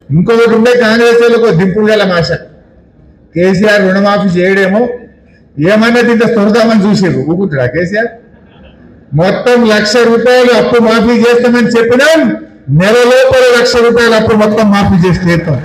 ఇంకొకటి ఉండే కాంగ్రెస్ వాళ్ళకు దింపుడు గల ఆశ కేసీఆర్ రుణమాఫీ చేయడేమో ఏమన్నా దీంట్లో తొడదామని చూసేది ఊకుంటాడా కేసీఆర్ మొత్తం లక్ష రూపాయలు అప్పు మాఫీ చేస్తామని చెప్పినాం నెల లోపల లక్ష రూపాయలు అప్పు మొత్తం మాఫీ చేసి తీరుతాం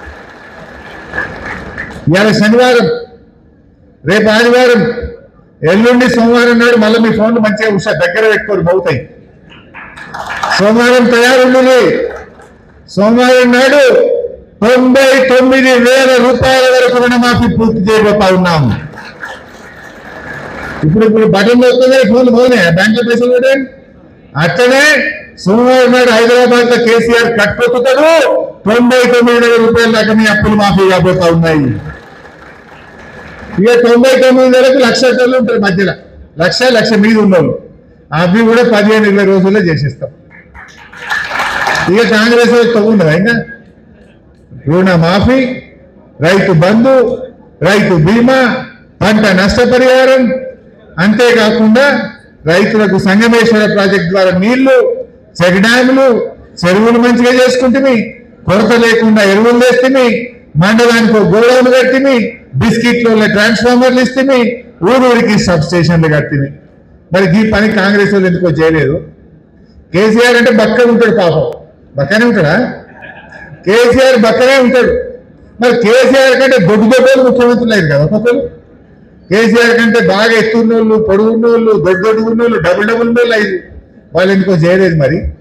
ఇవాళ శనివారం రేపు ఆదివారం ఎల్లుండి సోమవారం నాడు మళ్ళీ మీ ఫోన్లు మంచిగా ఉషా దగ్గర పెట్టుకోరు మౌతాయి సోమవారం తయారుండి సోమవారం నాడు తొంభై తొమ్మిది వేల రూపాయల వరకు రుణమాఫీ పూర్తి చేయబోతా ఉన్నాం ఇప్పుడు ఇప్పుడు బటన్ నొక్కగానే ఫోన్ పోనే బ్యాంకులో పైసలు పెట్టండి అట్లనే సోమవారం నాడు హైదరాబాద్ లో కేసీఆర్ కట్టుకుతాడు తొంభై తొమ్మిది వేల రూపాయల దాకా మీ అప్పులు మాఫీ కాబోతా ఉన్నాయి ఇక తొంభై తొమ్మిది వేలకు లక్ష టన్నులు ఉంటారు మధ్యలో లక్ష లక్ష మీద ఉన్నోళ్ళు అవి కూడా పదిహేను ఇరవై రోజుల్లో చేసేస్తాం ఇక కాంగ్రెస్ తగ్గుండదు ఇంకా రుణ మాఫీ రైతు బంధు రైతు బీమా పంట నష్టపరిహారం అంతేకాకుండా రైతులకు సంగమేశ్వర ప్రాజెక్ట్ ద్వారా నీళ్లు చెక్ డ్యాములు చెరువులు మంచిగా చేసుకుంటుంది కొరత లేకుండా ఎరువులు వేస్తుంది మండలానికి ఒక గోడౌన్ కట్టిమి బిస్కెట్లో ట్రాన్స్ఫార్మర్లు ఇస్తుంది ఊరూరికి సబ్ స్టేషన్లు కట్టిమి మరి ఈ పని కాంగ్రెస్ వాళ్ళు ఎందుకో చేయలేదు కేసీఆర్ అంటే బక్క ఉంటాడు పాపం బక్కనే ఉంటాడా కేసీఆర్ బక్కనే ఉంటాడు మరి కేసీఆర్ కంటే దొడ్డు దొడ్డోళ్ళు ముఖ్యమంత్రులు అయ్యారు కదా ఒక్కొక్కరు కేసీఆర్ కంటే బాగా ఎత్తున్నోళ్ళు పొడుగున్నోళ్ళు దొడ్డు దొడ్డు ఉన్నోళ్ళు డబుల్ డబుల్ ఉన్నోళ్ళు అయ్యారు వాళ్ళు ఎందుకో చేయలేదు మరి